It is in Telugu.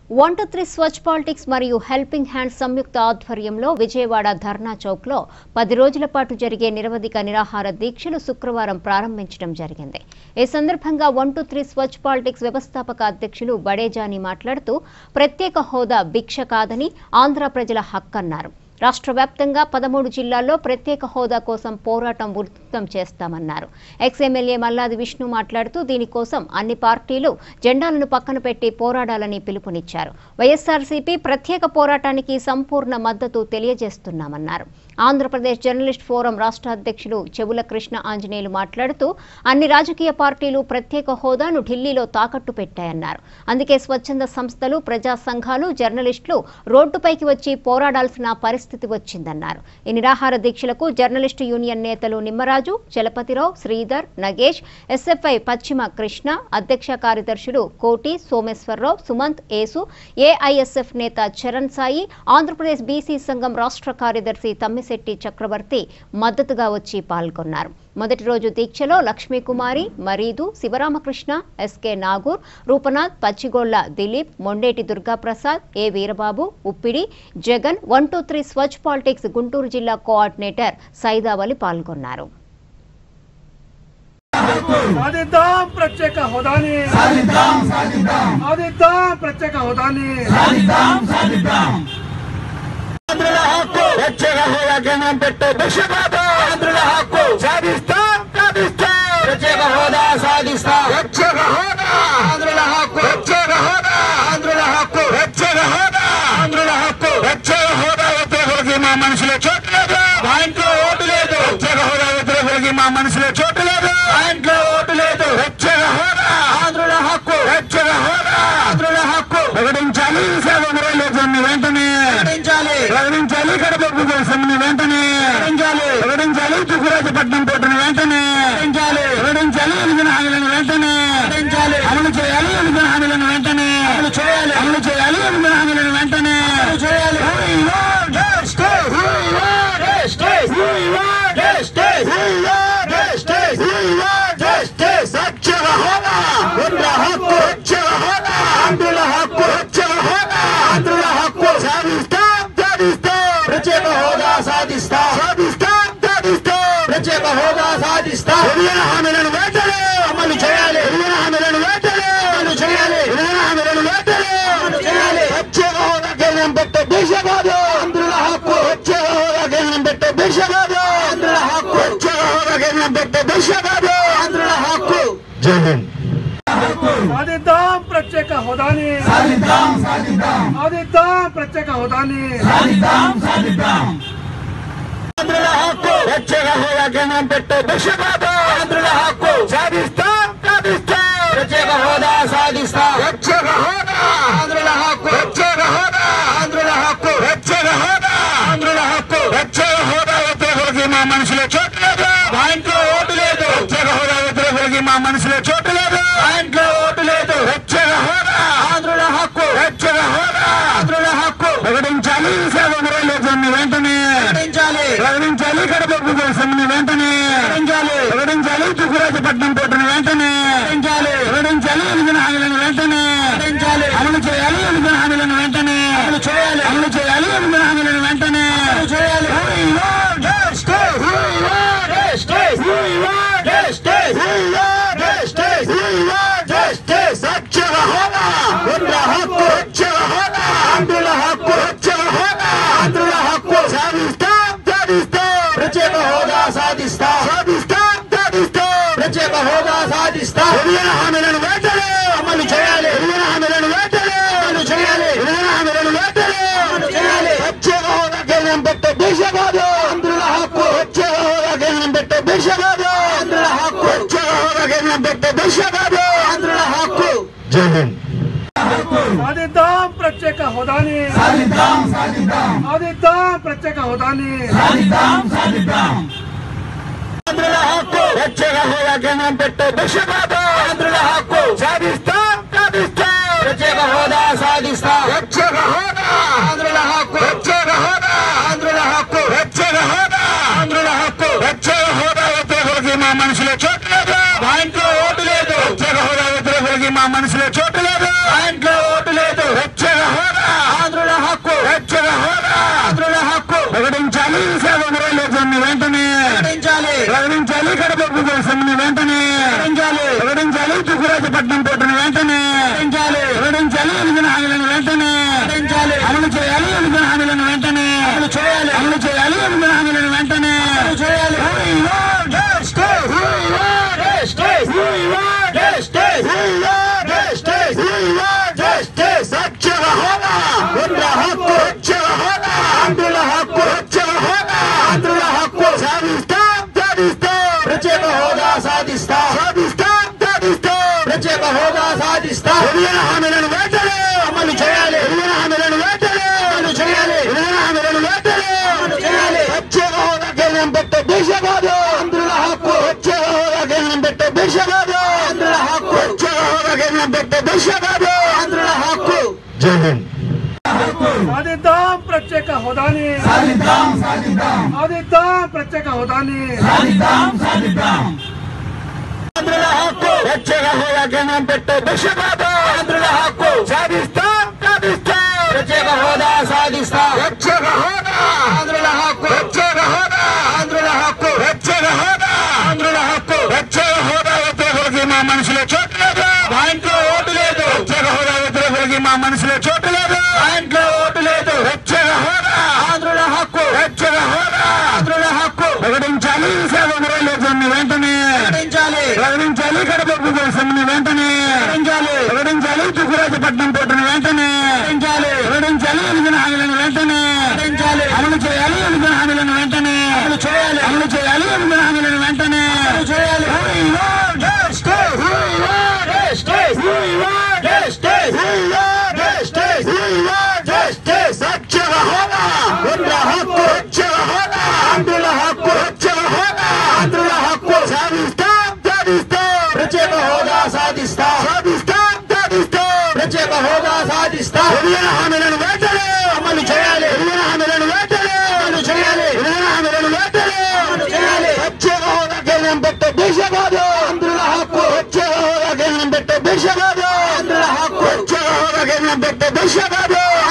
వన్ టు త్రీ స్వచ్ఛ పాలిటిక్స్ మరియు హెల్పింగ్ హ్యాండ్స్ సంయుక్త ఆధ్వర్యంలో విజయవాడ ధర్నా చౌక్ లో పది రోజుల పాటు జరిగే నిరవధిక నిరాహార దీక్షలు శుక్రవారం ప్రారంభించడం జరిగింది ఈ సందర్భంగా వన్ టు త్రీ స్వచ్ఛ పాలిటిక్స్ వ్యవస్థాపక అధ్యక్షులు బడేజాని మాట్లాడుతూ ప్రత్యేక హోదా భిక్ష కాదని ఆంధ్ర ప్రజల హక్కన్నారు రాష్ట్ర వ్యాప్తంగా పదమూడు జిల్లాల్లో ప్రత్యేక హోదా కోసం పోరాటం ఉధృతం చేస్తామన్నారు ఎక్స్ ఎమ్మెల్యే మల్లాది విష్ణు మాట్లాడుతూ దీనికోసం అన్ని పార్టీలు జెండాలను పక్కన పెట్టి పోరాడాలని పిలుపునిచ్చారు వైఎస్ఆర్సీపీ ప్రత్యేక పోరాటానికి సంపూర్ణ మద్దతు తెలియజేస్తున్నామన్నారు ఆంధ్రప్రదేశ్ జర్నలిస్ట్ ఫోరం రాష్ట్ర అధ్యక్షులు చెవుల కృష్ణ ఆంజనేయులు మాట్లాడుతూ అన్ని రాజకీయ పార్టీలు ప్రత్యేక హోదాను ఢిల్లీలో తాకట్టు పెట్టాయన్నారు అందుకే స్వచ్ఛంద సంస్థలు ప్రజా సంఘాలు జర్నలిస్టులు రోడ్డుపైకి వచ్చి పోరాడాల్సిన పరిస్థితి వచ్చిందన్నారు ఈ నిరాహార దీక్షలకు జర్నలిస్టు యూనియన్ నేతలు నిమ్మరాజు చలపతిరావు శ్రీధర్ నగేష్ ఎస్ఎఫ్ఐ పశ్చిమ కృష్ణ అధ్యక్ష కార్యదర్శులు కోటి సోమేశ్వరరావు సుమంత్ ఏసు ఏఐఎస్ఎఫ్ నేత చరణ్ సాయి ఆంధ్రప్రదేశ్ బీసీ సంఘం రాష్ట్ర కార్యదర్శి తమ్మిశెట్టి చక్రవర్తి మద్దతుగా వచ్చి పాల్గొన్నారు మొదటి రోజు దీక్షలో Lakshmikumari Mareedu Sivaramakrishna S K Nagur Rupanath Pachigolla Dilip Mondeti Durgaprasad A Veerababu Uppidi Jagan one two three స్వచ్ఛ పాలిటిక్స్ గుంటూరు జిల్లా కోఆర్డినేటర్ సైదావలి పాల్గొన్నారు సాధిద్దాం ప్రత్యేక హోదాని సాధిద్దాం ప్రత్యేక హోదాని ఆంధ్రుల హక్కు ప్రత్యేక హోదా కేంద్రం పెట్టే భిక్షపాతం ఆంధ్రుల హక్కు సాధిస్తాం సాధిస్తాం ప్రత్యేక హోదా సాధిస్తాం ప్రత్యేక హోదా ఆంధ్రుల హక్కు ప్రత్యేక హోదా ఆంధ్రుల హక్కు ప్రత్యేక హోదా ఆంధ్రుల హక్కు ప్రత్యేక హోదా వ్యతిరేకులకి మా మనసులో చోటు లేదు పాయింట్లో ఓటు లేదు ప్రత్యేక హోదా వ్యతిరేకులకి మా మనసులో చోటు లేదు పాయింట్లో ఓటు లేదు ప్రత్యేక హోదా ఆంధ్రుల హక్కు ప్రత్యేక హోదా ఆంధ్రుల హక్కు ప్రకటించాలి సేవని వెంటనే ప్రకటించాలి ప్రకటించాలి కడప సమ్మెని వెంటనే ప్రకటించాలి ప్రకటించాలి తుకురాజపట్నం పోటును వెంటనే ప్రకటించాలి ప్రకటించాలి ఎలిగిన హామీలను వెంటనే ప్రకటించాలి అమలు చేయాలి ఎలిగిన హామీలను వెంటనే అమలు చేయాలి అమలు చేయాలి ఎలిగిన హామీలను వెంటనే అమలు చేయాలి We want justice! We want justice! We want justice! We want justice! We want justice! సత్యవ హోదా ఆంధ్రుల హక్కు సత్యవ హోదా ఆంధ్రుల హక్కు సత్యవ హోదా ఆంధ్రుల హక్కు సాధిస్తాం సాధిస్తాం ప్రత్యేక హోదా సాధిస్తాం సాధిస్తాం సాధిస్తాం ప్రత్యేక హోదా సాధిస్తాం విలీన హామీలను వెంటనే అమలు చేయాలి విలీన హామీలను వెంటనే అమలు చేయాలి విలీన హామీలను వెంటనే అమలు చేయాలి ప్రత్యేక హోదా కేంద్రం పెట్టే దీక్ష కాదు ఆంధ్రుల హక్కు ప్రత్యేక హోదా కేంద్రం పెట్టే దీక్ష కాదు ఆంధ్రుల హక్కు ప్రత్యేక హోదా కేంద్రం పెట్టే దీక్ష కాదు ఆంధ్రుల హక్కు జై హింద్ సాధిద్దాం ప్రత్యేక హోదాని సాధిద్దాం ప్రత్యేక హోదాని ఆంధ్రుల హక్కు ప్రత్యేక హోదా కేంద్రం పెట్టే భిక్షపాతం ఆంధ్రుల హక్కు సాధిస్తాం సాధిస్తాం ప్రత్యేక హోదా సాధిస్తాం ప్రత్యేక హోదా ఆంధ్రుల హక్కు ప్రత్యేక హోదా ఆంధ్రుల హక్కు ప్రత్యేక హోదా ఆంధ్రుల హక్కు ప్రత్యేక హోదా వ్యతిరేకులకి మా మనసులో చోటు లేదు పాయింట్లో ఓటు లేదు ప్రత్యేక హోదా వ్యతిరేకులకి మా మనసులో చోటు లేదు పాయింట్లో ఓటు లేదు ప్రత్యేక హోదా ఆంధ్రుల హక్కు ప్రత్యేక హోదా ఆంధ్రుల హక్కు ప్రకటించాలి సేవని వెంటనే ప్రకటించాలి ప్రకటించాలి కడప సమ్మెని వెంటనే ప్రకటించాలి ప్రకటించాలి తుకురాజపట్నం పోటును వెంటనే ప్రకటించాలి ప్రకటించాలి ఎలిగిన హామీలను వెంటనే ప్రకటించాలి అమలు చేయాలి ఎలిగిన హామీలను వెంటనే అమలు చేయాలి అమలు చేయాలి ఎలిగిన హామీలను వెంటనే అమలు చేయాలి We want justice! We want justice! We want justice! We want justice! We want justice! సత్యవ హోదా ఆంధ్రుల హక్కు సత్యవ హోదా ఆంధ్రుల హక్కు సత్యవ హోదా ఆంధ్రుల హక్కు సాధిస్తాం సాధిస్తాం ప్రత్యేక హోదా సాధిస్తాం సాధిస్తాం సాధిస్తాం ప్రత్యేక హోదా సాధిస్తాం విలీన హామీలను వెంటనే అమలు చేయాలి విలీన హామీలను వెంటనే అమలు చేయాలి విలీన హామీలను వెంటనే అమలు చేయాలి ప్రత్యేక హోదా కేంద్రం పెట్టే దీక్ష కాదు ఆంధ్రుల హక్కు ప్రత్యేక హోదా కేంద్రం పెట్టే దీక్ష కాదు ఆంధ్రుల హక్కు ప్రత్యేక హోదా కేంద్రం పెట్టే దీక్ష కాదు ఆంధ్రుల హక్కు జై హింద్ సాధిద్దాం ప్రత్యేక హోదాని సాధిద్దాం ప్రత్యేక హోదాని ఆంధ్రుల హక్కు ప్రత్యేక హోదా కేంద్రం పెట్టే భిక్షపాతం ఆంధ్రుల హక్కు సాధిస్తాం సాధిస్తాం ప్రత్యేక హోదా సాధిస్తాం ప్రత్యేక హోదా ఆంధ్రుల హక్కు ప్రత్యేక హోదా ఆంధ్రుల హక్కు ప్రత్యేక హోదా ఆంధ్రుల హక్కు ప్రత్యేక హోదా వ్యతిరేకులకి మా మనసులో చోటు లేదు పాయింట్లో ఓటు లేదు ప్రత్యేక హోదా వ్యతిరేకులకి మా మనసులో చోటు లేదు పాయింట్లో ఓటు లేదు ప్రత్యేక ప్రభుత్వ సమ్మెను వెంటనే ప్రకటించాలి ప్రకటించాలి తుకురాజపట్నం పోటును వెంటనే ప్రకటించాలి ప్రకటించాలి విభజన హామీలను వెంటనే ప్రకటించాలి అమలు చేయాలి విభజన హామీలను వెంటనే అమలు చేయాలి అమలు చేయాలి విభజన హామీలను వెంటనే అమలు చేయాలి We want justice. We want justice. We want justice. We want justice. We want justice. అక్షర హోదా ఉండ్ర హక్కు అక్షర హోదా ఆంధ్రుల హక్కు అక్షర హోదా ఆంధ్రుల హక్కు సాధిస్తాం సాధిస్తాం ప్రత్యేక హోదా సాధిస్తాం సాధిస్తాం సాధిస్తాం ప్రత్యేక హోదా సాధిస్తాం విభజన హామీలను వెంటనే అమలు చేయాలి విభజన హామీలను వెంటనే అమలు చేయాలి విభజన హామీలను వెంటనే అమలు చేయాలి ప్రత్యేక హోదా కేంద్రం పెట్టే దిశ కాదు ఆంధ్రుల హక్కు ప్రత్యేక హోదా కేంద్రం పెట్టే దిశ కాదు ఆంధ్రుల హక్కు ప్రత్యేక హోదా కేంద్రం పెట్టే దిశ కాదు ఆంధ్రుల హక్కు జై హింద్ సాధిద్దాం ప్రత్యేక హోదాని సాధిద్దాం సాధిద్దాం ప్రత్యేక హోదాని ఆంధ్రుల హక్కు ప్రత్యేక హోదా కేంద్రం పెట్టే దిశ కాదు ఆంధ్రుల హక్కు సాధిస్తాం సాధిస్తాం ప్రత్యేక హోదా సాధిస్తాం ప్రత్యేక హోదా ఆంధ్రుల హక్కు ప్రత్యేక హోదా ఆంధ్రుల హక్కు ప్రత్యేక హోదా ఆంధ్రుల హక్కు ప్రత్యేక హోదా వ్యతిరేకులకి మా మనసులో చోటు లేదు మా ఇంట్లో ఓటు లేదు ప్రత్యేక హోదా వ్యతిరేకులకి మా మనసులో చోటు లేదు మా ఇంట్లో ఓటు లేదు ప్రత్యేక హోదా ఆంధ్రుల హక్కు ప్రత్యేక హోదా ఆంధ్రుల హక్కు ప్రకటించాలి సేవలను వెంటనే ప్రకటించాలి ప్రకటించాలి కడప సమ్మెను వెంటనే ప్రకటించాలి ప్రకటించాలి తుకురాజపట్నం పోటును వెంటనే ప్రకటించాలి ప్రకటించాలి విభజన హామీలను వెంటనే ప్రకటించాలి అమలు చేయాలి విభజన హామీలను వెంటనే అమలు చేయాలి అమలు చేయాలి విభజన హామీలను వెంటనే అమలు చేయాలి We want justice. We want justice. We want justice. We want justice. We want justice. అక్షర హోదా ఉండ్ర హక్కు అక్షర హోదా ఆంధ్రుల హక్కు అక్షర హోదా ఆంధ్రుల హక్కు సాధిస్తాం సాధిస్తాం ప్రత్యేక హోదా సాధిస్తాం సాధిస్తాం సాధిస్తాం ప్రత్యేక హోదా సాధిస్తాం విభజన హామీలను వెంటనే అమలు చేయాలి విభజన హామీలను వెంటనే అమలు చేయాలి విభజన హామీలను వెంటనే అమలు చేయాలి ప్రత్యేక హోదా కేంద్రం పెట్టే దిశ కాదు ఆంధ్రుల హక్కు ప్రత్యేక హోదా కేంద్రం పెట్టే దిశ కాదు ఆంధ్రుల హక్కు ప్రత్యేక హోదా కేంద్రం పెట్టే దిశ కాదు